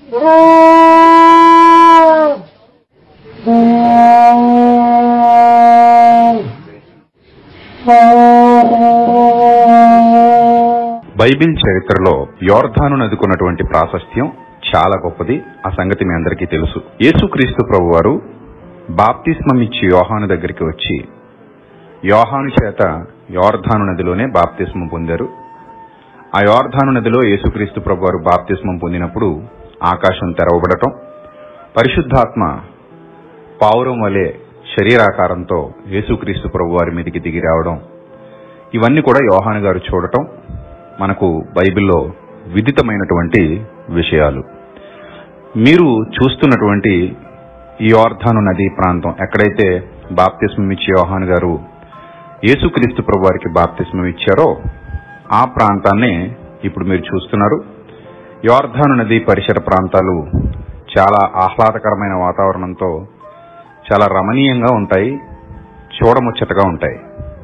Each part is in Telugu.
బైబిల్ చరిత్రలో యోర్ధాను నదుకున్నటువంటి ప్రాశస్త్యం చాలా గొప్పది ఆ సంగతి మీ అందరికీ తెలుసు యేసుక్రీస్తు ప్రభు వారు బాప్తిస్మం ఇచ్చి యోహాను దగ్గరికి వచ్చి యోహాను చేత యోర్ధాను నదిలోనే బాప్తిస్మం పొందారు ఆ యోర్ధాను నదిలో యేసుక్రీస్తు ప్రభు వారు బాప్తిస్మం పొందినప్పుడు ఆకాశం తెరవబడటం పరిశుద్ధాత్మ పావురం వలె శరీరాకారంతో యేసుక్రీస్తు ప్రభు వారి మీదకి దిగి రావడం ఇవన్నీ కూడా యోహాను గారు చూడటం మనకు బైబిల్లో విదితమైనటువంటి విషయాలు మీరు చూస్తున్నటువంటి ఈ యోర్ధాను నది ప్రాంతం ఎక్కడైతే బాప్తిస్మం ఇచ్చి యోహాను గారు యేసుక్రీస్తు ప్రభు వారికి బాప్తిస్మం ఇచ్చారో ఆ ప్రాంతాన్ని ఇప్పుడు మీరు చూస్తున్నారు యోర్ధాను నది పరిసర ప్రాంతాలు చాలా ఆహ్లాదకరమైన వాతావరణంతో చాలా రమణీయంగా ఉంటాయి చూడముచ్చటగా ఉంటాయి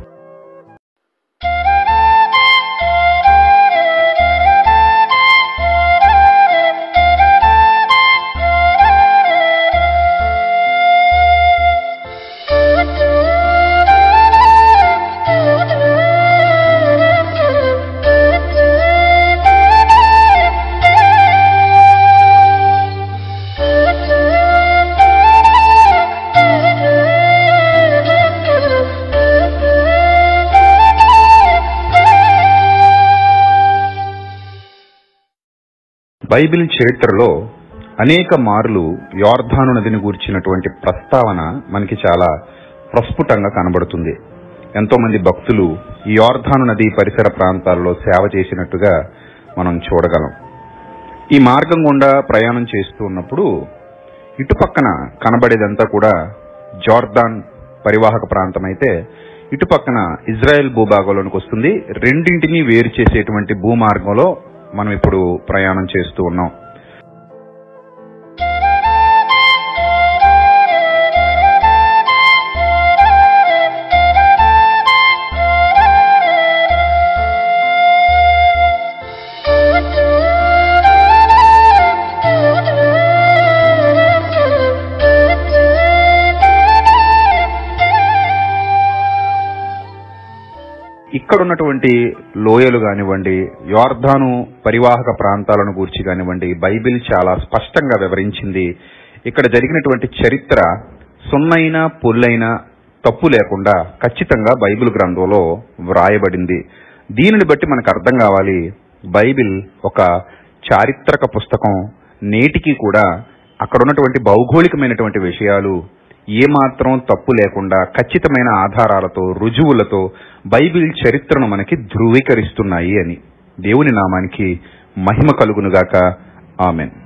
బైబిల్ చరిత్రలో అనేక మార్లు యోర్ధాను నదిని గూర్చినటువంటి ప్రస్తావన మనకి చాలా ప్రస్ఫుటంగా కనబడుతుంది ఎంతో మంది భక్తులు ఈ యోర్ధాను నది పరిసర ప్రాంతాల్లో సేవ చేసినట్టుగా మనం చూడగలం ఈ మార్గం గుండా ప్రయాణం చేస్తూ ఉన్నప్పుడు ఇటుపక్కన కనబడేదంతా కూడా జోర్దాన్ పరివాహక ప్రాంతం అయితే ఇటుపక్కన ఇజ్రాయెల్ భూభాగంలోనికి వస్తుంది రెండింటినీ వేరు చేసేటువంటి భూమార్గంలో మనం ఇప్పుడు ప్రయాణం చేస్తూ ఉన్నాం ఇక్కడ ఉన్నటువంటి లోయలు కానివ్వండి యోర్ధాను పరివాహక ప్రాంతాలను గూర్చి కానివ్వండి బైబిల్ చాలా స్పష్టంగా వివరించింది ఇక్కడ జరిగినటువంటి చరిత్ర సున్నైన పొల్లైన తప్పు లేకుండా ఖచ్చితంగా బైబిల్ గ్రంథంలో వ్రాయబడింది దీనిని బట్టి మనకు అర్థం కావాలి బైబిల్ ఒక చారిత్రక పుస్తకం నేటికి కూడా అక్కడ ఉన్నటువంటి భౌగోళికమైనటువంటి విషయాలు ఏమాత్రం తప్పు లేకుండా ఖచ్చితమైన ఆధారాలతో రుజువులతో బైబిల్ చరిత్రను మనకి ధృవీకరిస్తున్నాయి అని దేవుని నామానికి మహిమ కలుగునుగాక ఆమెన్